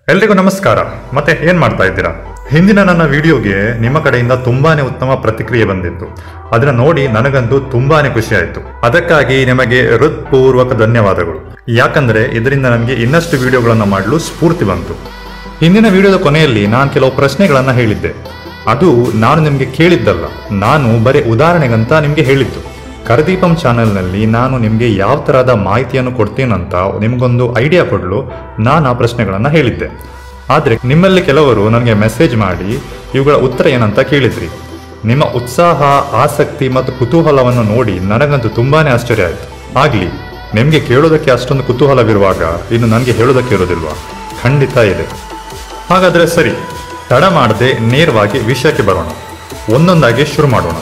ಎಲ್ರಿಗೂ ನಮಸ್ಕಾರ ಮತ್ತೆ ಏನ್ ಮಾಡ್ತಾ ಇದ್ದೀರಾ ಹಿಂದಿನ ನನ್ನ ವಿಡಿಯೋಗೆ ನಿಮ್ಮ ಕಡೆಯಿಂದ ತುಂಬಾನೇ ಉತ್ತಮ ಪ್ರತಿಕ್ರಿಯೆ ಬಂದಿತ್ತು ಅದನ್ನ ನೋಡಿ ನನಗಂತೂ ತುಂಬಾನೇ ಖುಷಿ ಆಯ್ತು ಅದಕ್ಕಾಗಿ ನಿಮಗೆ ಹೃತ್ಪೂರ್ವಕ ಧನ್ಯವಾದಗಳು ಯಾಕಂದ್ರೆ ಇದರಿಂದ ನನಗೆ ಇನ್ನಷ್ಟು ವಿಡಿಯೋಗಳನ್ನು ಮಾಡಲು ಸ್ಫೂರ್ತಿ ಬಂತು ಹಿಂದಿನ ವಿಡಿಯೋದ ಕೊನೆಯಲ್ಲಿ ನಾನು ಕೆಲವು ಪ್ರಶ್ನೆಗಳನ್ನ ಹೇಳಿದ್ದೆ ಅದು ನಾನು ನಿಮಗೆ ಕೇಳಿದ್ದಲ್ಲ ನಾನು ಬರೀ ಉದಾಹರಣೆಗಂತ ನಿಮಗೆ ಹೇಳಿದ್ದು ಕರದೀಪಂ ಚಾನೆಲ್ನಲ್ಲಿ ನಾನು ನಿಮಗೆ ಯಾವ ತರಹದ ಮಾಹಿತಿಯನ್ನು ಕೊಡ್ತೀನಂತ ನಿಮಗೊಂದು ಐಡಿಯಾ ಕೊಡಲು ನಾನು ಆ ಪ್ರಶ್ನೆಗಳನ್ನು ಹೇಳಿದ್ದೆ ಆದರೆ ನಿಮ್ಮಲ್ಲಿ ಕೆಲವರು ನನಗೆ ಮೆಸೇಜ್ ಮಾಡಿ ಇವುಗಳ ಉತ್ತರ ಏನಂತ ಕೇಳಿದ್ರಿ ನಿಮ್ಮ ಉತ್ಸಾಹ ಆಸಕ್ತಿ ಮತ್ತು ಕುತೂಹಲವನ್ನು ನೋಡಿ ನನಗಂತೂ ತುಂಬಾನೇ ಆಶ್ಚರ್ಯ ಆಯಿತು ಆಗಲಿ ನಿಮಗೆ ಕೇಳೋದಕ್ಕೆ ಅಷ್ಟೊಂದು ಕುತೂಹಲವಿರುವಾಗ ಇನ್ನು ನನಗೆ ಹೇಳೋದಕ್ಕೆ ಇರೋದಿಲ್ವಾ ಖಂಡಿತ ಇದೆ ಹಾಗಾದ್ರೆ ಸರಿ ತಡ ಮಾಡದೆ ನೇರವಾಗಿ ವಿಷಯಕ್ಕೆ ಬರೋಣ ಒಂದೊಂದಾಗಿ ಶುರು ಮಾಡೋಣ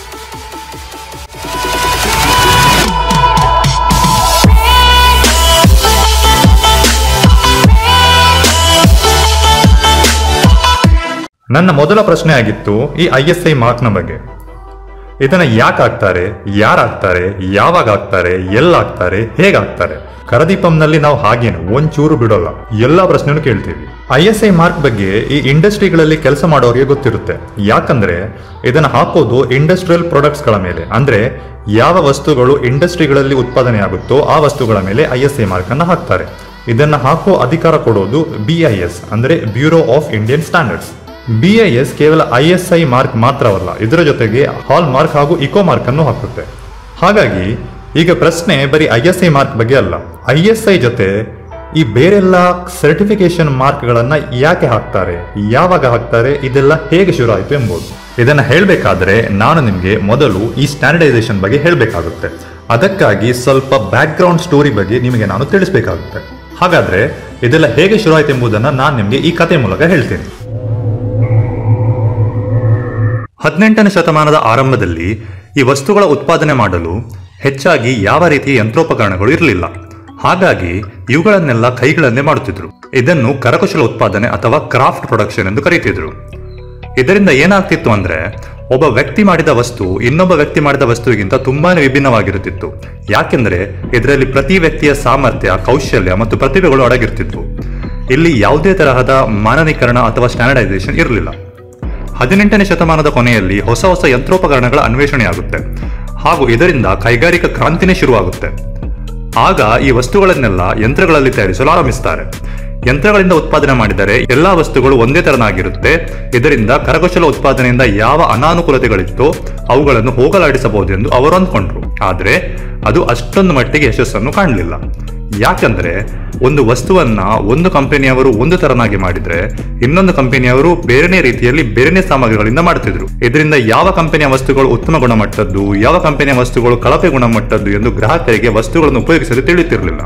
ನನ್ನ ಮೊದಲ ಪ್ರಶ್ನೆ ಆಗಿತ್ತು ಈ ಐ ಎಸ್ ಐ ಮಾರ್ಕ್ನ ಬಗ್ಗೆ ಇದನ್ನ ಯಾಕೆ ಹಾಕ್ತಾರೆ ಯಾರಾಗ್ತಾರೆ ಯಾವಾಗ ಹಾಕ್ತಾರೆ ಎಲ್ಲ ಹಾಕ್ತಾರೆ ಹೇಗಾಗ್ತಾರೆ ಕರದೀಪಂನಲ್ಲಿ ನಾವು ಹಾಗೇನು ಒಂಚೂರು ಬಿಡೋಲ್ಲ ಎಲ್ಲಾ ಪ್ರಶ್ನೆನೂ ಕೇಳ್ತೀವಿ ಐ ಎಸ್ ಐ ಮಾರ್ಕ್ ಬಗ್ಗೆ ಈ ಇಂಡಸ್ಟ್ರಿಗಳಲ್ಲಿ ಕೆಲಸ ಮಾಡೋರಿಗೆ ಗೊತ್ತಿರುತ್ತೆ ಯಾಕಂದ್ರೆ ಇದನ್ನ ಹಾಕೋದು ಇಂಡಸ್ಟ್ರಿಯಲ್ ಪ್ರಾಡಕ್ಟ್ಸ್ಗಳ ಮೇಲೆ ಅಂದ್ರೆ ಯಾವ ವಸ್ತುಗಳು ಇಂಡಸ್ಟ್ರಿಗಳಲ್ಲಿ ಉತ್ಪಾದನೆ ಆಗುತ್ತೋ ಆ ವಸ್ತುಗಳ ಮೇಲೆ ಐ ಎಸ್ ಐ ಮಾರ್ಕ್ ಅನ್ನ ಹಾಕ್ತಾರೆ ಇದನ್ನ ಹಾಕೋ ಅಧಿಕಾರ ಕೊಡೋದು ಬಿ ಐ ಎಸ್ ಅಂದ್ರೆ bureau of Indian standards BIS ಕೇವಲ ಐ ಎಸ್ ಐ ಮಾರ್ಕ್ ಮಾತ್ರವಲ್ಲ ಇದರ ಜೊತೆಗೆ ಹಾಲ್ ಮಾರ್ಕ್ ಹಾಗೂ ಇಕೋ ಮಾರ್ಕ್ ಅನ್ನು ಹಾಕುತ್ತೆ ಹಾಗಾಗಿ ಈಗ ಪ್ರಶ್ನೆ ಬರೀ ಐ ಎಸ್ ಐ ಮಾರ್ಕ್ ಬಗ್ಗೆ ಅಲ್ಲ ಐ ಎಸ್ ಐ ಜೊತೆ ಈ ಬೇರೆಲ್ಲ ಸರ್ಟಿಫಿಕೇಶನ್ ಮಾರ್ಕ್ಗಳನ್ನ ಯಾಕೆ ಹಾಕ್ತಾರೆ ಯಾವಾಗ ಹಾಕ್ತಾರೆ ಇದೆಲ್ಲ ಹೇಗೆ ಶುರು ಆಯಿತು ಎಂಬುದು ಇದನ್ನ ಹೇಳಬೇಕಾದ್ರೆ ನಾನು ನಿಮಗೆ ಮೊದಲು ಈ ಸ್ಟ್ಯಾಂಡರ್ಡೈಸೇಷನ್ ಬಗ್ಗೆ ಹೇಳಬೇಕಾಗುತ್ತೆ ಅದಕ್ಕಾಗಿ ಸ್ವಲ್ಪ ಬ್ಯಾಕ್ ಗ್ರೌಂಡ್ ಸ್ಟೋರಿ ಬಗ್ಗೆ ನಿಮಗೆ ನಾನು ತಿಳಿಸಬೇಕಾಗುತ್ತೆ ಹಾಗಾದ್ರೆ ಇದೆಲ್ಲ ಹೇಗೆ ಶುರು ಆಯ್ತು ಎಂಬುದನ್ನು ನಾನು ನಿಮಗೆ ಈ ಕತೆ ಮೂಲಕ ಹೇಳ್ತೀನಿ ಹದಿನೆಂಟನೇ ಶತಮಾನದ ಆರಂಭದಲ್ಲಿ ಈ ವಸ್ತುಗಳ ಉತ್ಪಾದನೆ ಮಾಡಲು ಹೆಚ್ಚಾಗಿ ಯಾವ ರೀತಿಯ ಯಂತ್ರೋಪಕರಣಗಳು ಇರಲಿಲ್ಲ ಹಾಗಾಗಿ ಇವುಗಳನ್ನೆಲ್ಲ ಕೈಗಳನ್ನೇ ಮಾಡುತ್ತಿದ್ರು ಇದನ್ನು ಕರಕುಶಲ ಉತ್ಪಾದನೆ ಅಥವಾ ಕ್ರಾಫ್ಟ್ ಪ್ರೊಡಕ್ಷನ್ ಎಂದು ಕರೀತಿದ್ರು ಇದರಿಂದ ಏನಾಗ್ತಿತ್ತು ಅಂದ್ರೆ ಒಬ್ಬ ವ್ಯಕ್ತಿ ಮಾಡಿದ ವಸ್ತು ಇನ್ನೊಬ್ಬ ವ್ಯಕ್ತಿ ಮಾಡಿದ ವಸ್ತುವಿಗಿಂತ ತುಂಬಾನೇ ವಿಭಿನ್ನವಾಗಿರುತ್ತಿತ್ತು ಯಾಕೆಂದ್ರೆ ಇದರಲ್ಲಿ ಪ್ರತಿ ವ್ಯಕ್ತಿಯ ಸಾಮರ್ಥ್ಯ ಕೌಶಲ್ಯ ಮತ್ತು ಪ್ರತಿಭೆಗಳು ಅಡಗಿರ್ತಿದ್ವು ಇಲ್ಲಿ ಯಾವುದೇ ತರಹದ ಮಾನನೀಕರಣ ಅಥವಾ ಸ್ಟ್ಯಾಂಡರ್ಡೈಸೇಷನ್ ಇರಲಿಲ್ಲ ಹದಿನೆಂಟನೇ ಶತಮಾನದ ಕೊನೆಯಲ್ಲಿ ಹೊಸ ಹೊಸ ಯಂತ್ರೋಪಕರಣಗಳ ಅನ್ವೇಷಣೆಯಾಗುತ್ತೆ ಹಾಗೂ ಇದರಿಂದ ಕೈಗಾರಿಕಾ ಕ್ರಾಂತಿನೇ ಶುರುವಾಗುತ್ತೆ ಆಗ ಈ ವಸ್ತುಗಳನ್ನೆಲ್ಲ ಯಂತ್ರಗಳಲ್ಲಿ ತಯಾರಿಸಲು ಆರಂಭಿಸುತ್ತಾರೆ ಯಂತ್ರಗಳಿಂದ ಉತ್ಪಾದನೆ ಮಾಡಿದರೆ ಎಲ್ಲಾ ವಸ್ತುಗಳು ಒಂದೇ ತರನಾಗಿರುತ್ತೆ ಇದರಿಂದ ಕರಕುಶಲ ಉತ್ಪಾದನೆಯಿಂದ ಯಾವ ಅನಾನುಕೂಲತೆಗಳಿತ್ತೋ ಅವುಗಳನ್ನು ಹೋಗಲಾಡಿಸಬಹುದು ಎಂದು ಅವರು ಅಂದ್ಕೊಂಡ್ರು ಆದ್ರೆ ಅದು ಅಷ್ಟೊಂದು ಮಟ್ಟಿಗೆ ಯಶಸ್ಸನ್ನು ಕಾಣಲಿಲ್ಲ ಯಾಕಂದ್ರೆ ಒಂದು ವಸ್ತುವನ್ನ ಒಂದು ಕಂಪನಿಯವರು ಒಂದು ತರನಾಗಿ ಮಾಡಿದ್ರೆ ಇನ್ನೊಂದು ಕಂಪನಿಯವರು ಬೇರೆನೇ ರೀತಿಯಲ್ಲಿ ಬೇರೆನೇ ಸಾಮಗ್ರಿಗಳಿಂದ ಮಾಡ್ತಿದ್ರು ಇದರಿಂದ ಯಾವ ಕಂಪನಿಯ ವಸ್ತುಗಳು ಉತ್ತಮ ಗುಣಮಟ್ಟದ್ದು ಯಾವ ಕಂಪನಿಯ ವಸ್ತುಗಳು ಕಳಪೆ ಗುಣಮಟ್ಟದ್ದು ಎಂದು ಗ್ರಾಹಕರಿಗೆ ವಸ್ತುಗಳನ್ನು ಉಪಯೋಗಿಸಲು ತಿಳಿಯುತ್ತಿರಲಿಲ್ಲ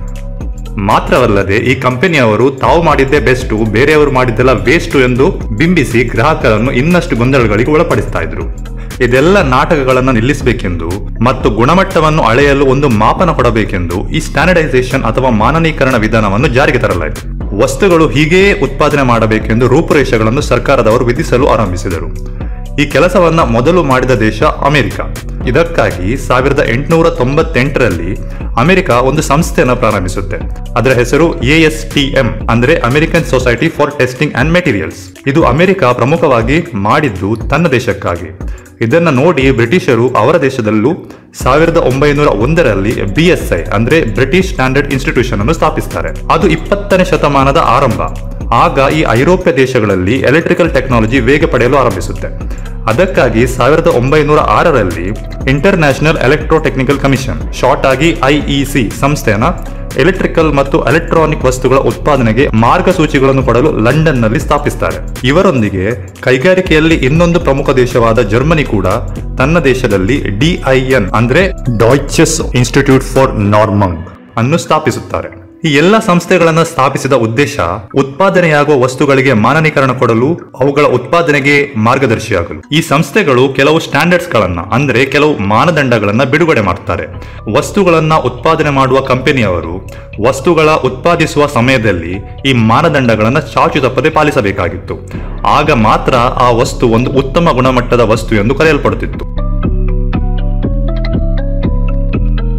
ಮಾತ್ರವಲ್ಲದೆ ಈ ಕಂಪನಿಯವರು ತಾವು ಮಾಡಿದ್ದೇ ಬೆಸ್ಟು ಬೇರೆಯವರು ಮಾಡಿದ್ದೆಲ್ಲ ವೇಸ್ಟು ಎಂದು ಬಿಂಬಿಸಿ ಗ್ರಾಹಕರನ್ನು ಇನ್ನಷ್ಟು ಗೊಂದಲಗಳಿಗೆ ಒಳಪಡಿಸ್ತಾ ಇದ್ರು ಇದೆಲ್ಲ ನಾಟಕಗಳನ್ನು ನಿಲ್ಲಿಸಬೇಕೆಂದು ಮತ್ತು ಗುಣಮಟ್ಟವನ್ನು ಅಳೆಯಲು ಒಂದು ಮಾಪನ ಕೊಡಬೇಕೆಂದು ಈ ಸ್ಟ್ಯಾಂಡರ್ಡೈಸೇಷನ್ ಅಥವಾ ಮಾನನೀಕರಣ ವಿಧಾನವನ್ನು ಜಾರಿಗೆ ತರಲಾಯಿತು ವಸ್ತುಗಳು ಹೀಗೆಯೇ ಉತ್ಪಾದನೆ ಮಾಡಬೇಕೆಂದು ರೂಪುರೇಷೆಗಳನ್ನು ಸರ್ಕಾರದವರು ವಿಧಿಸಲು ಆರಂಭಿಸಿದರು ಈ ಕೆಲಸವನ್ನ ಮೊದಲು ಮಾಡಿದ ದೇಶ ಅಮೆರಿಕ ಇದಕ್ಕಾಗಿ ಸಾವಿರದ ಎಂಟುನೂರ ತೊಂಬತ್ತೆಂಟರಲ್ಲಿ ಅಮೆರಿಕ ಒಂದು ಸಂಸ್ಥೆಯನ್ನು ಪ್ರಾರಂಭಿಸುತ್ತೆ ಅದರ ಹೆಸರು ಎಎಸ್ಟಿಎಂ ಅಂದ್ರೆ American society for testing and materials ಇದು ಅಮೆರಿಕ ಪ್ರಮುಖವಾಗಿ ಮಾಡಿದ್ದು ತನ್ನ ದೇಶಕ್ಕಾಗಿ ಇದನ್ನ ನೋಡಿ ಬ್ರಿಟಿಷರು ಅವರ ದೇಶದಲ್ಲೂ ಸಾವಿರದ ಒಂಬೈನೂರ ಒಂದರಲ್ಲಿ ಬಿಎಸ್ಐ ಅಂದ್ರೆ ಬ್ರಿಟಿಷ್ ಸ್ಟ್ಯಾಂಡರ್ಡ್ ಇನ್ಸ್ಟಿಟ್ಯೂಷನ್ ಅನ್ನು ಸ್ಥಾಪಿಸ್ತಾರೆ ಅದು ಇಪ್ಪತ್ತನೇ ಶತಮಾನದ ಆರಂಭ ಆಗ ಈ ಐರೋಪ್ಯ ದೇಶಗಳಲ್ಲಿ ಎಲೆಕ್ಟ್ರಿಕಲ್ ಟೆಕ್ನಾಲಜಿ ವೇಗ ಪಡೆಯಲು ಆರಂಭಿಸುತ್ತೆ ಅದಕ್ಕಾಗಿ ಸಾವಿರದ ಒಂಬೈನೂರ ಆರರಲ್ಲಿ international electrotechnical commission short ಆಗಿ ಐಇಸಿ ಸಂಸ್ಥೆಯನ್ನ ಎಲೆಕ್ಟ್ರಿಕಲ್ ಮತ್ತು ಎಲೆಕ್ಟ್ರಾನಿಕ್ ವಸ್ತುಗಳ ಉತ್ಪಾದನೆಗೆ ಮಾರ್ಗಸೂಚಿಗಳನ್ನು ಕೊಡಲು ಲಂಡನ್ನಲ್ಲಿ ಸ್ಥಾಪಿಸ್ತಾರೆ ಇವರೊಂದಿಗೆ ಕೈಗಾರಿಕೆಯಲ್ಲಿ ಇನ್ನೊಂದು ಪ್ರಮುಖ ದೇಶವಾದ ಜರ್ಮನಿ ಕೂಡ ತನ್ನ ದೇಶದಲ್ಲಿ ಡಿಐಎನ್ ಅಂದ್ರೆ ಡಾಯ್ಚಸ್ ಇನ್ಸ್ಟಿಟ್ಯೂಟ್ ಫಾರ್ ನಾರ್ಮಂಗ್ ಅನ್ನು ಸ್ಥಾಪಿಸುತ್ತಾರೆ ಈ ಎಲ್ಲ ಸಂಸ್ಥೆಗಳನ್ನು ಸ್ಥಾಪಿಸಿದ ಉದ್ದೇಶ ಉತ್ಪಾದನೆಯಾಗುವ ವಸ್ತುಗಳಿಗೆ ಮಾನನೀಕರಣ ಕೊಡಲು ಅವುಗಳ ಉತ್ಪಾದನೆಗೆ ಮಾರ್ಗದರ್ಶಿಯಾಗಲು ಈ ಸಂಸ್ಥೆಗಳು ಕೆಲವು ಸ್ಟ್ಯಾಂಡರ್ಡ್ಸ್ ಗಳನ್ನ ಅಂದ್ರೆ ಕೆಲವು ಮಾನದಂಡಗಳನ್ನ ಬಿಡುಗಡೆ ಮಾಡ್ತಾರೆ ವಸ್ತುಗಳನ್ನ ಉತ್ಪಾದನೆ ಮಾಡುವ ಕಂಪನಿಯವರು ವಸ್ತುಗಳ ಉತ್ಪಾದಿಸುವ ಸಮಯದಲ್ಲಿ ಈ ಮಾನದಂಡಗಳನ್ನ ಚಾಚು ತಪ್ಪದೆ ಪಾಲಿಸಬೇಕಾಗಿತ್ತು ಆಗ ಮಾತ್ರ ಆ ವಸ್ತು ಒಂದು ಉತ್ತಮ ಗುಣಮಟ್ಟದ ವಸ್ತು ಎಂದು ಕರೆಯಲ್ಪಡುತ್ತಿತ್ತು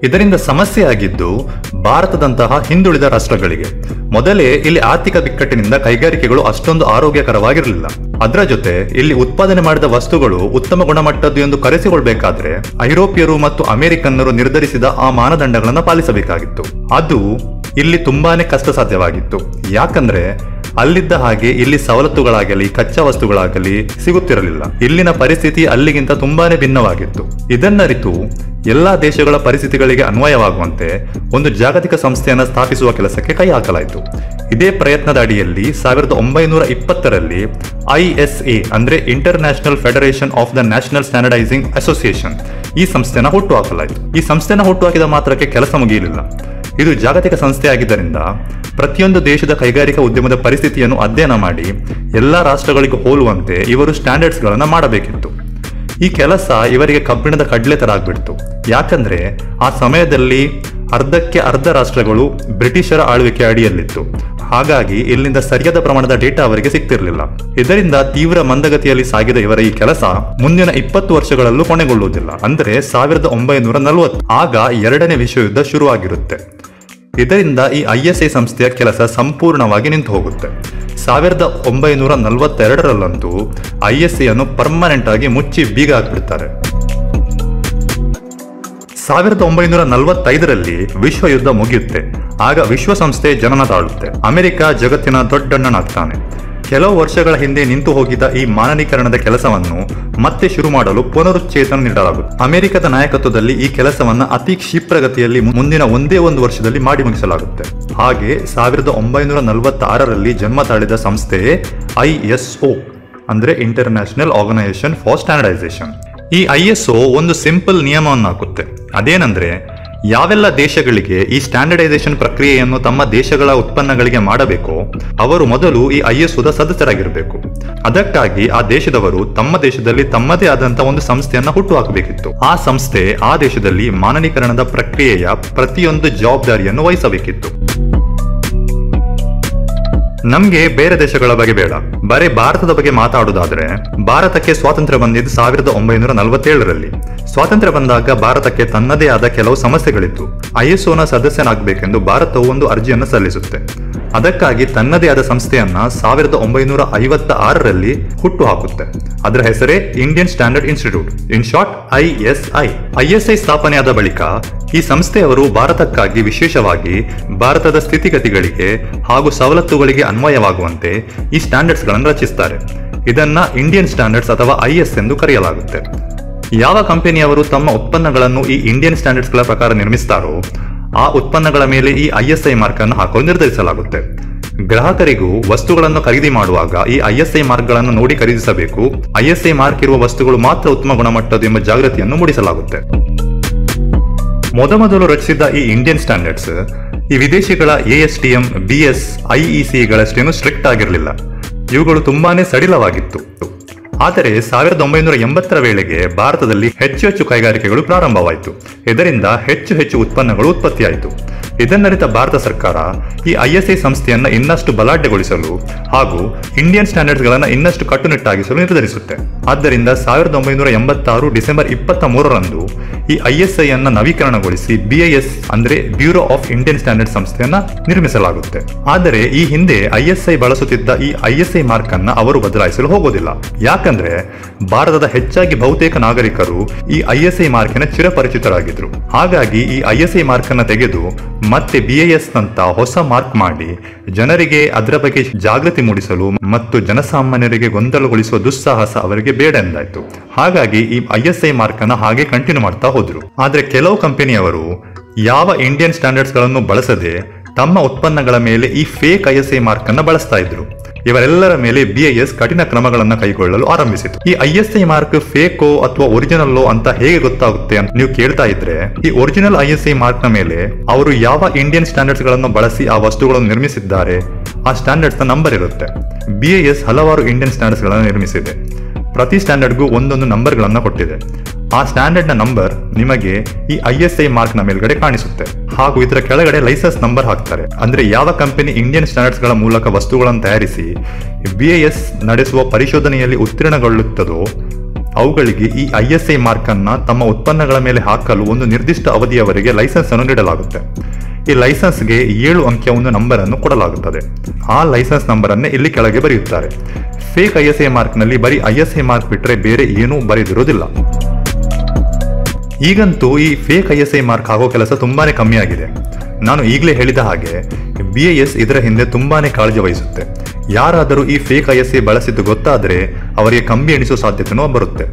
ಇದರಿಂದ ಸಮಸ್ಯೆ ಆಗಿದ್ದು ಭಾರತದಂತಹ ಹಿಂದುಳಿದ ರಾಷ್ಟ್ರಗಳಿಗೆ ಮೊದಲೇ ಇಲ್ಲಿ ಆರ್ಥಿಕ ಬಿಕ್ಕಟ್ಟಿನಿಂದ ಕೈಗಾರಿಕೆಗಳು ಅಷ್ಟೊಂದು ಆರೋಗ್ಯಕರವಾಗಿರಲಿಲ್ಲ ಅದರ ಜೊತೆ ಇಲ್ಲಿ ಉತ್ಪಾದನೆ ಮಾಡಿದ ವಸ್ತುಗಳು ಉತ್ತಮ ಗುಣಮಟ್ಟದ್ದು ಎಂದು ಕರೆಸಿಕೊಳ್ಬೇಕಾದ್ರೆ ಐರೋಪ್ಯರು ಮತ್ತು ಅಮೆರಿಕನ್ನರು ನಿರ್ಧರಿಸಿದ ಆ ಮಾನದಂಡಗಳನ್ನು ಪಾಲಿಸಬೇಕಾಗಿತ್ತು ಅದು ಇಲ್ಲಿ ತುಂಬಾನೇ ಕಷ್ಟ ಸಾಧ್ಯವಾಗಿತ್ತು ಯಾಕಂದ್ರೆ ಅಲ್ಲಿದ್ದ ಹಾಗೆ ಇಲ್ಲಿ ಸವಲತ್ತುಗಳಾಗಲಿ ಕಚ್ಚಾ ವಸ್ತುಗಳಾಗಲಿ ಸಿಗುತ್ತಿರಲಿಲ್ಲ ಇಲ್ಲಿನ ಪರಿಸ್ಥಿತಿ ಅಲ್ಲಿಗಿಂತ ತುಂಬಾನೇ ಭಿನ್ನವಾಗಿತ್ತು ಇದನ್ನರಿತು ಎಲ್ಲಾ ದೇಶಗಳ ಪರಿಸ್ಥಿತಿಗಳಿಗೆ ಅನ್ವಯವಾಗುವಂತೆ ಒಂದು ಜಾಗತಿಕ ಸಂಸ್ಥೆಯನ್ನು ಸ್ಥಾಪಿಸುವ ಕೆಲಸಕ್ಕೆ ಕೈ ಹಾಕಲಾಯಿತು ಇದೇ ಪ್ರಯತ್ನದ ಅಡಿಯಲ್ಲಿ ಸಾವಿರದ ಒಂಬೈನೂರ ಇಪ್ಪತ್ತರಲ್ಲಿ ಐಎಸ್ಎ ಅಂದ್ರೆ international federation of the national standardising association ಈ ಸಂಸ್ಥೆನ ಹುಟ್ಟುಹಾಕಲಾಯಿತು ಈ ಸಂಸ್ಥೆನ ಹುಟ್ಟುಹಾಕಿದ ಮಾತ್ರಕ್ಕೆ ಕೆಲಸ ಮುಗಿಯಲಿಲ್ಲ ಇದು ಜಾಗತಿಕ ಸಂಸ್ಥೆ ಆಗಿದ್ದರಿಂದ ಪ್ರತಿಯೊಂದು ದೇಶದ ಕೈಗಾರಿಕಾ ಉದ್ಯಮದ ಪರಿಸ್ಥಿತಿಯನ್ನು ಅಧ್ಯಯನ ಮಾಡಿ ಎಲ್ಲಾ ರಾಷ್ಟ್ರಗಳಿಗೂ ಹೋಲುವಂತೆ ಇವರು ಸ್ಟ್ಯಾಂಡರ್ಡ್ಸ್ಗಳನ್ನು ಮಾಡಬೇಕಿತ್ತು ಈ ಕೆಲಸ ಇವರಿಗೆ ಕಬ್ಬಿಣದ ಕಡ್ಲೆ ತರ ಆಗ್ಬಿಡ್ತು ಯಾಕಂದ್ರೆ ಆ ಸಮಯದಲ್ಲಿ ಅರ್ಧಕ್ಕೆ ಅರ್ಧ ರಾಷ್ಟ್ರಗಳು ಬ್ರಿಟಿಷರ ಆಳ್ವಿಕೆ ಅಡಿಯಲ್ಲಿತ್ತು ಹಾಗಾಗಿ ಇಲ್ಲಿಂದ ಸರಿಯಾದ ಪ್ರಮಾಣದ ಡೇಟಾ ಅವರಿಗೆ ಸಿಗ್ತಿರ್ಲಿಲ್ಲ ಇದರಿಂದ ತೀವ್ರ ಮಂದಗತಿಯಲ್ಲಿ ಸಾಗಿದ ಇವರ ಈ ಕೆಲಸ ಮುಂದಿನ ಇಪ್ಪತ್ತು ವರ್ಷಗಳಲ್ಲೂ ಕೊನೆಗೊಳ್ಳುವುದಿಲ್ಲ ಅಂದ್ರೆ ಸಾವಿರದ ಒಂಬೈನೂರ ನಲವತ್ತು ಆಗ ಎರಡನೇ ವಿಶ್ವಯುದ್ಧ ಶುರುವಾಗಿರುತ್ತೆ ಇದರಿಂದ ಈ ಐಎಸ್ಐ ಸಂಸ್ಥೆಯ ಕೆಲಸ ಸಂಪೂರ್ಣವಾಗಿ ನಿಂತು ಹೋಗುತ್ತೆ ಸಾವಿರದ ಒಂಬೈನೂರ ನಲವತ್ತೆರಡರಲ್ಲಂತೂ ಐಎಸ್ಸಿ ಅನ್ನು ಪರ್ಮನೆಂಟ್ ಆಗಿ ಮುಚ್ಚಿ ಬೀಗ ಹಾಕ್ಬಿಡ್ತಾರೆ ಸಾವಿರದ ಒಂಬೈನೂರ ನಲವತ್ತೈದರಲ್ಲಿ ವಿಶ್ವ ಯುದ್ಧ ಮುಗಿಯುತ್ತೆ ಆಗ ವಿಶ್ವಸಂಸ್ಥೆ ಜನನ ತಾಳುತ್ತೆ ಅಮೆರಿಕ ಜಗತ್ತಿನ ದೊಡ್ಡಣ್ಣನಾಗ್ತಾನೆ ಕೆಲವು ವರ್ಷಗಳ ಹಿಂದೆ ನಿಂತು ಹೋಗಿದ್ದ ಈ ಮಾನನೀಕರಣದ ಕೆಲಸವನ್ನು ಮತ್ತೆ ಶುರು ಮಾಡಲು ಪುನರುಚ್ಚೇತನ ನೀಡಲಾಗುತ್ತೆ ಅಮೆರಿಕದ ನಾಯಕತ್ವದಲ್ಲಿ ಈ ಕೆಲಸವನ್ನ ಅತಿ ಕ್ಷಿಪ್ರಗತಿಯಲ್ಲಿ ಮುಂದಿನ ಒಂದೇ ಒಂದು ವರ್ಷದಲ್ಲಿ ಮಾಡಿ ಮುಗಿಸಲಾಗುತ್ತೆ ಹಾಗೆ ಸಾವಿರದ ಒಂಬೈನೂರ ನಲವತ್ತಾರರಲ್ಲಿ ಜನ್ಮ ತಾಳಿದ ಸಂಸ್ಥೆಯೇ ಐಎಸ್ಒ ಅಂದ್ರೆ ಇಂಟರ್ನ್ಯಾಷನಲ್ ಆರ್ಗನೈಸೇಷನ್ ಫಾರ್ ಸ್ಟ್ಯಾಂಡರ್ಡೈಸೇಷನ್ ಈ ಐಎಸ್ಒ ಒಂದು ಸಿಂಪಲ್ ನಿಯಮವನ್ನು ಹಾಕುತ್ತೆ ಅದೇನಂದ್ರೆ ಯಾವೆಲ್ಲ ದೇಶಗಳಿಗೆ ಈ ಸ್ಟ್ಯಾಂಡರ್ಡೈಸೇಷನ್ ಪ್ರಕ್ರಿಯೆಯನ್ನು ತಮ್ಮ ದೇಶಗಳ ಉತ್ಪನ್ನಗಳಿಗೆ ಮಾಡಬೇಕೋ ಅವರು ಮೊದಲು ಈ ಐಎಸ್ಒದ ಸದಸ್ಯರಾಗಿರಬೇಕು ಅದಕ್ಕಾಗಿ ಆ ದೇಶದವರು ತಮ್ಮ ದೇಶದಲ್ಲಿ ತಮ್ಮದೇ ಆದಂತಹ ಒಂದು ಸಂಸ್ಥೆಯನ್ನ ಹುಟ್ಟು ಹಾಕಬೇಕಿತ್ತು ಆ ಸಂಸ್ಥೆ ಆ ದೇಶದಲ್ಲಿ ಮಾನನೀಕರಣದ ಪ್ರಕ್ರಿಯೆಯ ಪ್ರತಿಯೊಂದು ಜವಾಬ್ದಾರಿಯನ್ನು ವಹಿಸಬೇಕಿತ್ತು ನಮ್ಗೆ ಬೇರೆ ದೇಶಗಳ ಬಗ್ಗೆ ಬೇಡ ಬರೀ ಭಾರತದ ಬಗ್ಗೆ ಮಾತಾಡುವುದಾದ್ರೆ ಭಾರತಕ್ಕೆ ಸ್ವಾತಂತ್ರ್ಯ ಬಂದಿದ್ದು ಸಾವಿರದ ಒಂಬೈನೂರ ನಲವತ್ತೇಳರಲ್ಲಿ ಸ್ವಾತಂತ್ರ್ಯ ಬಂದಾಗ ಭಾರತಕ್ಕೆ ತನ್ನದೇ ಆದ ಕೆಲವು ಸಮಸ್ಯೆಗಳಿತ್ತು ಐಎಸ್ಒನ ಸದಸ್ಯನಾಗಬೇಕೆಂದು ಭಾರತವು ಒಂದು ಅರ್ಜಿಯನ್ನು ಸಲ್ಲಿಸುತ್ತೆ ಅದಕ್ಕಾಗಿ ತನ್ನದೇ ಆದ ಸಂಸ್ಥೆಯನ್ನ ಸಾವಿರದ ಒಂಬೈನೂರ ಐವತ್ತ ಆರರಲ್ಲಿ ಹುಟ್ಟು ಹಾಕುತ್ತೆ ಅದರ ಹೆಸರೇ Indian standard institute in short ISI ISI ಸ್ಥಾಪನೆಯಾದ ಬಳಿಕ ಈ ಸಂಸ್ಥೆಯವರು ಭಾರತಕ್ಕಾಗಿ ವಿಶೇಷವಾಗಿ ಭಾರತದ ಸ್ಥಿತಿಗತಿಗಳಿಗೆ ಹಾಗೂ ಸವಲತ್ತುಗಳಿಗೆ ಅನ್ವಯವಾಗುವಂತೆ ಈ ಸ್ಟ್ಯಾಂಡರ್ಡ್ಸ್ಗಳನ್ನು ರಚಿಸ್ತಾರೆ ಇದನ್ನ ಇಂಡಿಯನ್ ಸ್ಟ್ಯಾಂಡರ್ಡ್ಸ್ ಅಥವಾ ಐಎಸ್ ಎಂದು ಕರೆಯಲಾಗುತ್ತೆ ಯಾವ ಕಂಪನಿಯವರು ತಮ್ಮ ಉತ್ಪನ್ನಗಳನ್ನು ಈ ಇಂಡಿಯನ್ ಸ್ಟ್ಯಾಂಡರ್ಡ್ಸ್ಗಳ ಪ್ರಕಾರ ನಿರ್ಮಿಸ್ತಾರೋ ಆ ಉತ್ಪನ್ನಗಳ ಮೇಲೆ ಈ ಐಎಸ್ಐ ಮಾರ್ಕ್ ಅನ್ನು ಹಾಕಲು ನಿರ್ಧರಿಸಲಾಗುತ್ತೆ ಗ್ರಾಹಕರಿಗೂ ವಸ್ತುಗಳನ್ನು ಖರೀದಿ ಮಾಡುವಾಗ ಈ ಐಎಸ್ಐ ಮಾರ್ಕ್ಗಳನ್ನು ನೋಡಿ ಖರೀದಿಸಬೇಕು ಐಎಸ್ಐ ಮಾರ್ಕ್ ಇರುವ ವಸ್ತುಗಳು ಮಾತ್ರ ಉತ್ತಮ ಗುಣಮಟ್ಟದ್ದು ಎಂಬ ಜಾಗೃತಿಯನ್ನು ಮೂಡಿಸಲಾಗುತ್ತೆ ಮೊದಮೊದಲು ರಚಿಸಿದ್ದ ಈ ಇಂಡಿಯನ್ ಸ್ಟ್ಯಾಂಡರ್ಡ್ಸ್ ಈ ವಿದೇಶಿಗಳ ಎಎಸ್ಟಿಎಂ ಬಿಎಸ್ ಐಇಸಿಗಳಷ್ಟೇನು ಸ್ಟ್ರಿಕ್ಟ್ ಆಗಿರಲಿಲ್ಲ ಇವುಗಳು ತುಂಬಾನೇ ಸಡಿಲವಾಗಿತ್ತು ಆದರೆ ಸಾವಿರದ ಒಂಬೈನೂರ ಎಂಬತ್ತರ ವೇಳೆಗೆ ಭಾರತದಲ್ಲಿ ಹೆಚ್ಚು ಹೆಚ್ಚು ಕೈಗಾರಿಕೆಗಳು ಪ್ರಾರಂಭವಾಯಿತು ಇದರಿಂದ ಹೆಚ್ಚು ಹೆಚ್ಚು ಉತ್ಪನ್ನಗಳು ಉತ್ಪತ್ತಿಯಾಯಿತು ಇದನ್ನರಿತ ಭಾರತ ಸರ್ಕಾರ ಈ ಐಎಸ್ಐ ಸಂಸ್ಥೆಯನ್ನ ಇನ್ನಷ್ಟು ಬಲಾಢ್ಯಗೊಳಿಸಲು ಹಾಗೂ ಇಂಡಿಯನ್ ಸ್ಟ್ಯಾಂಡರ್ಡ್ಸ್ಗಳನ್ನು ಇನ್ನಷ್ಟು ಕಟ್ಟುನಿಟ್ಟಾಗಿಸಲು ನಿರ್ಧರಿಸುತ್ತೆ ಆದ್ದರಿಂದ ಸಾವಿರದ ಒಂಬೈನೂರ ಎಂಬತ್ತಾರು ಡಿಸೆಂಬರ್ ಇಪ್ಪತ್ತ ಮೂರರಂದು ಈ ಐಎಸ್ಐ ಅನ್ನ ನವೀಕರಣಗೊಳಿಸಿ ಬಿಐಎಸ್ ಅಂದ್ರೆ ಬ್ಯೂರೋ ಆಫ್ ಇಂಡಿಯನ್ ಸ್ಟ್ಯಾಂಡರ್ಡ್ ಸಂಸ್ಥೆಯನ್ನ ನಿರ್ಮಿಸಲಾಗುತ್ತೆ ಆದರೆ ಈ ಹಿಂದೆ ಐಎಸ್ಐ ಬಳಸುತ್ತಿದ್ದ ಈ ಐಎಸ್ಐ ಮಾರ್ಕ್ ಅನ್ನ ಅವರು ಬದಲಾಯಿಸಲು ಹೋಗೋದಿಲ್ಲ ಯಾಕಂದ್ರೆ ಭಾರತದ ಹೆಚ್ಚಾಗಿ ಬಹುತೇಕ ನಾಗರಿಕರು ಈ ಐಎಸ್ಐ ಮಾರ್ಕಿನ ಚಿರಪರಿಚಿತರಾಗಿದ್ರು ಹಾಗಾಗಿ ಈ ಐಎಸ್ಐ ಮಾರ್ಕ್ ಅನ್ನ ತೆಗೆದು ಮತ್ತೆ ಬಿಐಎಸ್ ನಂತ ಹೊಸ ಮಾರ್ಕ್ ಮಾಡಿ ಜನರಿಗೆ ಅದರ ಬಗ್ಗೆ ಜಾಗೃತಿ ಮೂಡಿಸಲು ಮತ್ತು ಜನಸಾಮಾನ್ಯರಿಗೆ ಗೊಂದಲಗೊಳಿಸುವ ದುಸ್ಸಾಹಸ ಅವರಿಗೆ ಬೇಡ ಎಂದಾಯ್ತು ಹಾಗಾಗಿ ಈ ಐಎಸ್ಐ ಮಾರ್ಕ್ ಅನ್ನ ಹಾಗೆ ಕಂಟಿನ್ಯೂ ಮಾಡ್ತಾ ಹೋದ್ರು ಆದ್ರೆ ಕೆಲವು ಕಂಪನಿಯವರು ಯಾವ ಇಂಡಿಯನ್ ಸ್ಟ್ಯಾಂಡರ್ಡ್ಸ್ ಗಳನ್ನು ಬಳಸದೆ ತಮ್ಮ ಉತ್ಪನ್ನಗಳ ಮೇಲೆ ಈ ಫೇಕ್ ಐಎಸ್ಐ ಮಾರ್ಕ್ ಅನ್ನ ಬಳಸ್ತಾ ಇದ್ರು ಇವರೆಲ್ಲರ ಮೇಲೆ ಬಿಐಎಸ್ ಕಠಿಣ ಕ್ರಮಗಳನ್ನು ಕೈಗೊಳ್ಳಲು ಆರಂಭಿಸಿತು ಈ ಐಎಸ್ಐ ಮಾರ್ಕ್ ಫೇಕೋ ಅಥವಾ ಒರಿಜಿನಲ್ಲೋ ಅಂತ ಹೇಗೆ ಗೊತ್ತಾಗುತ್ತೆ ಅಂತ ನೀವು ಕೇಳ್ತಾ ಇದ್ರೆ ಈ ಒರಿಜಿನಲ್ ಐಎಸ್ಐ ಮಾರ್ಕ್ ನ ಮೇಲೆ ಅವರು ಯಾವ ಇಂಡಿಯನ್ ಸ್ಟ್ಯಾಂಡರ್ಡ್ಸ್ ಗಳನ್ನು ಬಳಸಿ ಆ ವಸ್ತುಗಳನ್ನು ನಿರ್ಮಿಸಿದ್ದಾರೆ ಆ ಸ್ಟ್ಯಾಂಡರ್ಡ್ಸ್ ನ ನಂಬರ್ ಇರುತ್ತೆ ಬಿಐಎಸ್ ಹಲವಾರು ಇಂಡಿಯನ್ ಸ್ಟ್ಯಾಂಡರ್ಡ್ಸ್ ಗಳನ್ನು ನಿರ್ಮಿಸಿದೆ ಪ್ರತಿ ಸ್ಟ್ಯಾಂಡರ್ಡ್ಗೂ ಒಂದೊಂದು ನಂಬರ್ಗಳನ್ನು ಕೊಟ್ಟಿದೆ ಆ ಸ್ಟ್ಯಾಂಡರ್ಡ್ ನ ನಂಬರ್ ನಿಮಗೆ ಈ ಐ ಎಸ್ ಐ ಮಾರ್ಕ್ ನ ಮೇಲ್ಗಡೆ ಕಾಣಿಸುತ್ತೆ ಹಾಗೂ ಇದರ ಕೆಳಗಡೆ ಲೈಸೆನ್ಸ್ ನಂಬರ್ ಹಾಕ್ತಾರೆ ಅಂದ್ರೆ ಯಾವ ಕಂಪನಿ ಇಂಡಿಯನ್ ಸ್ಟ್ಯಾಂಡರ್ಡ್ಸ್ ಗಳ ಮೂಲಕ ವಸ್ತುಗಳನ್ನು ತಯಾರಿಸಿ ಬಿಐಎಸ್ ನಡೆಸುವ ಪರಿಶೋಧನೆಯಲ್ಲಿ ಉತ್ತೀರ್ಣಗೊಳ್ಳುತ್ತದೋ ಅವುಗಳಿಗೆ ಈ ಐ ಎಸ್ ಐ ಮಾರ್ಕ್ ಅನ್ನ ತಮ್ಮ ಉತ್ಪನ್ನಗಳ ಮೇಲೆ ಹಾಕಲು ಒಂದು ನಿರ್ದಿಷ್ಟ ಅವಧಿಯವರೆಗೆ ಲೈಸೆನ್ಸ್ ಅನ್ನು ನೀಡಲಾಗುತ್ತೆ ಈ ಲೈಸೆನ್ಸ್ಗೆ ಏಳು ಅಂಕಿಯ ಒಂದು ನಂಬರ್ ಅನ್ನು ಕೊಡಲಾಗುತ್ತದೆ ಆ ಲೈಸೆನ್ಸ್ ನಂಬರ್ ಅನ್ನೇ ಇಲ್ಲಿ ಕೆಳಗೆ ಬರೆಯುತ್ತಾರೆ fake I S I mark ನಲ್ಲಿ ಬರೀ ಐ ಎಸ್ ಐ ಮಾರ್ಕ್ ಬಿಟ್ಟರೆ ಬೇರೆ ಏನೂ ಬರೆದಿರೋದಿಲ್ಲ ಈಗಂತೂ ಈ fake I S I mark ಆಗೋ ಕೆಲಸ ತುಂಬಾನೇ ಕಮ್ಮಿ ಆಗಿದೆ ನಾನು ಈಗಲೇ ಹೇಳಿದ ಹಾಗೆ ಬಿ ಐ ಎಸ್ ಇದರ ಹಿಂದೆ ತುಂಬಾನೇ ಕಾಳಜಿ ವಹಿಸುತ್ತೆ ಯಾರಾದರೂ ಈ ಫೇಕ್ ಐ ಎಸ್ ಐ ಬಳಸಿದ್ದು ಗೊತ್ತಾದರೆ ಅವರಿಗೆ ಕಂಬಿ ಎಣಿಸುವ ಸಾಧ್ಯತೆನೂ ಬರುತ್ತೆ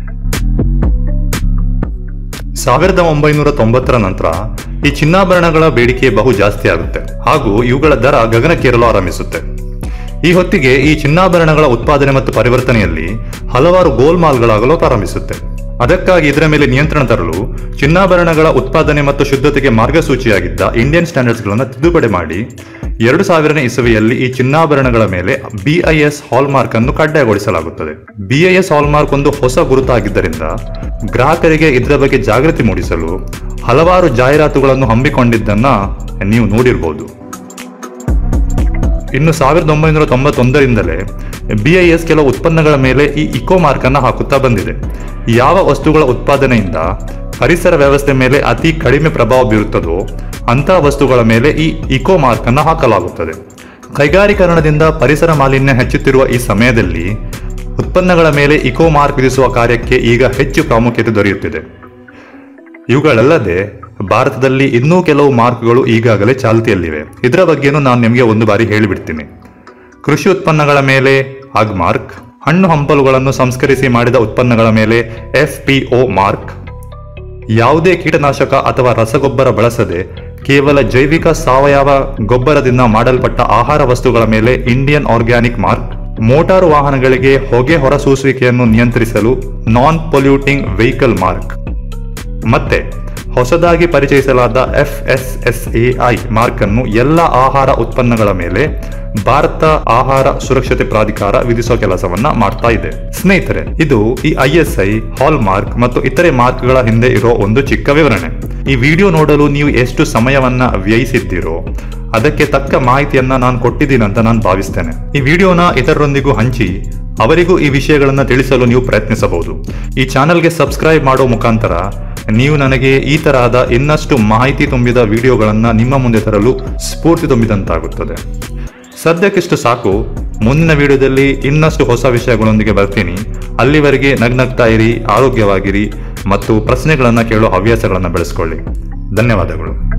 ಸಾವಿರದ ಒಂಬೈನೂರ ತೊಂಬತ್ತರ ನಂತರ ಈ ಚಿನ್ನಾಭರಣಗಳ ಬೇಡಿಕೆ ಬಹು ಜಾಸ್ತಿ ಆಗುತ್ತೆ ಹಾಗೂ ಇವುಗಳ ದರ ಗಗನಕ್ಕೇರಲು ಆರಂಭಿಸುತ್ತೆ ಈ ಹೊತ್ತಿಗೆ ಈ ಚಿನ್ನಾಭರಣಗಳ ಉತ್ಪಾದನೆ ಮತ್ತು ಪರಿವರ್ತನೆಯಲ್ಲಿ ಹಲವಾರು ಗೋಲ್ಮಾಲ್ಗಳಾಗಲು ಪ್ರಾರಂಭಿಸುತ್ತೆ ಅದಕ್ಕಾಗಿ ಇದರ ಮೇಲೆ ನಿಯಂತ್ರಣ ತರಲು ಚಿನ್ನಾಭರಣಗಳ ಉತ್ಪಾದನೆ ಮತ್ತು ಶುದ್ಧತೆಗೆ ಮಾರ್ಗಸೂಚಿಯಾಗಿದ್ದ ಇಂಡಿಯನ್ ಸ್ಟ್ಯಾಂಡರ್ಡ್ಸ್ಗಳನ್ನು ತಿದ್ದುಪಡಿ ಮಾಡಿ ಎರಡು ಸಾವಿರನೇ ಇಸವಿಯಲ್ಲಿ ಈ ಚಿನ್ನಾಭರಣಗಳ ಮೇಲೆ ಬಿಐಎಸ್ ಹಾಲ್ಮಾರ್ಕ್ ಅನ್ನು ಕಡ್ಡಾಯಗೊಳಿಸಲಾಗುತ್ತದೆ ಬಿಐಎಸ್ ಹಾಲ್ಮಾರ್ಕ್ ಒಂದು ಹೊಸ ಗುರುತಾಗಿದ್ದರಿಂದ ಗ್ರಾಹಕರಿಗೆ ಇದರ ಬಗ್ಗೆ ಜಾಗೃತಿ ಮೂಡಿಸಲು ಹಲವಾರು ಜಾಹೀರಾತುಗಳನ್ನು ಹಮ್ಮಿಕೊಂಡಿದ್ದನ್ನ ನೀವು ನೋಡಿರಬಹುದು ಇನ್ನು ಸಾವಿರದ ಒಂಬೈನೂರ ತೊಂಬತ್ತೊಂದರಿಂದಲೇ ಬಿಐಎಸ್ ಕೆಲವು ಉತ್ಪನ್ನಗಳ ಮೇಲೆ ಈ ಇಕೋ ಮಾರ್ಕ್ ಅನ್ನು ಹಾಕುತ್ತಾ ಬಂದಿದೆ ಯಾವ ವಸ್ತುಗಳ ಉತ್ಪಾದನೆಯಿಂದ ಪರಿಸರ ವ್ಯವಸ್ಥೆ ಮೇಲೆ ಅತಿ ಕಡಿಮೆ ಪ್ರಭಾವ ಬೀರುತ್ತದೋ ಅಂತಹ ವಸ್ತುಗಳ ಮೇಲೆ ಈ ಇಕೋ ಮಾರ್ಕ್ ಅನ್ನು ಹಾಕಲಾಗುತ್ತದೆ ಕೈಗಾರೀಕರಣದಿಂದ ಪರಿಸರ ಮಾಲಿನ್ಯ ಹೆಚ್ಚುತ್ತಿರುವ ಈ ಸಮಯದಲ್ಲಿ ಉತ್ಪನ್ನಗಳ ಮೇಲೆ ಇಕೋ ಮಾರ್ಕ್ ವಿಧಿಸುವ ಕಾರ್ಯಕ್ಕೆ ಈಗ ಹೆಚ್ಚು ಪ್ರಾಮುಖ್ಯತೆ ದೊರೆಯುತ್ತಿದೆ ಇವುಗಳಲ್ಲದೆ ಭಾರತದಲ್ಲಿ ಇನ್ನೂ ಕೆಲವು ಮಾರ್ಕ್ಗಳು ಈಗಾಗಲೇ ಚಾಲ್ತಿಯಲ್ಲಿವೆ ಇದರ ಬಗ್ಗೆನೂ ನಾನು ನಿಮಗೆ ಒಂದು ಬಾರಿ ಹೇಳಿಬಿಡ್ತೀನಿ ಕೃಷಿ ಉತ್ಪನ್ನಗಳ ಮೇಲೆ ಅಗ್ ಮಾರ್ಕ್ ಹಣ್ಣು ಹಂಪಲುಗಳನ್ನು ಸಂಸ್ಕರಿಸಿ ಮಾಡಿದ ಉತ್ಪನ್ನಗಳ ಮೇಲೆ ಎಫ್ ಪಿ ಒ ಮಾರ್ಕ್ ಯಾವುದೇ ಕೀಟನಾಶಕ ಅಥವಾ ರಸಗೊಬ್ಬರ ಬಳಸದೆ ಕೇವಲ ಜೈವಿಕ ಸಾವಯವ ಗೊಬ್ಬರದಿಂದ ಮಾಡಲ್ಪಟ್ಟ ಆಹಾರ ವಸ್ತುಗಳ ಮೇಲೆ ಇಂಡಿಯನ್ ಆರ್ಗ್ಯಾನಿಕ್ ಮಾರ್ಕ್ ಮೋಟಾರು ವಾಹನಗಳಿಗೆ ಹೊಗೆ ಹೊರಸೂಸುವಿಕೆಯನ್ನು ನಿಯಂತ್ರಿಸಲು ನಾನ್ ಪೊಲ್ಯೂಟಿಂಗ್ ವೆಹಿಕಲ್ ಮಾರ್ಕ್ ಮತ್ತೆ ಹೊಸದಾಗಿ ಪರಿಚಯಿಸಲಾದ F S S A I mark ಅನ್ನು ಎಲ್ಲ ಆಹಾರ ಉತ್ಪನ್ನಗಳ ಮೇಲೆ ಭಾರತ ಆಹಾರ ಸುರಕ್ಷತೆ ಪ್ರಾಧಿಕಾರ ವಿಧಿಸುವ ಕೆಲಸವನ್ನ ಮಾಡ್ತಾ ಇದೆ ಸ್ನೇಹಿತರೆ ಇದು ಈ I S I hallmark ಮತ್ತು ಇತರೆ ಮಾರ್ಕ್ಗಳ ಹಿಂದೆ ಇರೋ ಒಂದು ಚಿಕ್ಕ ವಿವರಣೆ ಈ ವಿಡಿಯೋ ನೋಡಲು ನೀವು ಎಷ್ಟು ಸಮಯವನ್ನ ವ್ಯಯಿಸಿದ್ದೀರೋ ಅದಕ್ಕೆ ತಕ್ಕ ಮಾಹಿತಿಯನ್ನ ನಾನು ಕೊಟ್ಟಿದ್ದೀನಂತ ನಾನು ಭಾವಿಸ್ತೇನೆ ಈ ವಿಡಿಯೋನ ಇತರರೊಂದಿಗೂ ಹಂಚಿ ಅವರಿಗೂ ಈ ವಿಷಯಗಳನ್ನು ತಿಳಿಸಲು ನೀವು ಪ್ರಯತ್ನಿಸಬಹುದು ಈ ಚಾನೆಲ್ಗೆ ಸಬ್ಸ್ಕ್ರೈಬ್ ಮಾಡೋ ಮುಖಾಂತರ ನೀವು ನನಗೆ ಈ ತರಹದ ಇನ್ನಷ್ಟು ಮಾಹಿತಿ ತುಂಬಿದ ವಿಡಿಯೋಗಳನ್ನು ನಿಮ್ಮ ಮುಂದೆ ತರಲು ಸ್ಫೂರ್ತಿ ತುಂಬಿದಂತಾಗುತ್ತದೆ ಸದ್ಯಕ್ಕಿಷ್ಟು ಸಾಕು ಮುಂದಿನ ವಿಡಿಯೋದಲ್ಲಿ ಇನ್ನಷ್ಟು ಹೊಸ ವಿಷಯಗಳೊಂದಿಗೆ ಬರ್ತೀನಿ ಅಲ್ಲಿವರೆಗೆ ನಗ್ನಗ್ತಾ ಇರಿ ಆರೋಗ್ಯವಾಗಿರಿ ಮತ್ತು ಪ್ರಶ್ನೆಗಳನ್ನು ಕೇಳೋ ಹವ್ಯಾಸಗಳನ್ನು ಬೆಳೆಸ್ಕೊಳ್ಳಿ ಧನ್ಯವಾದಗಳು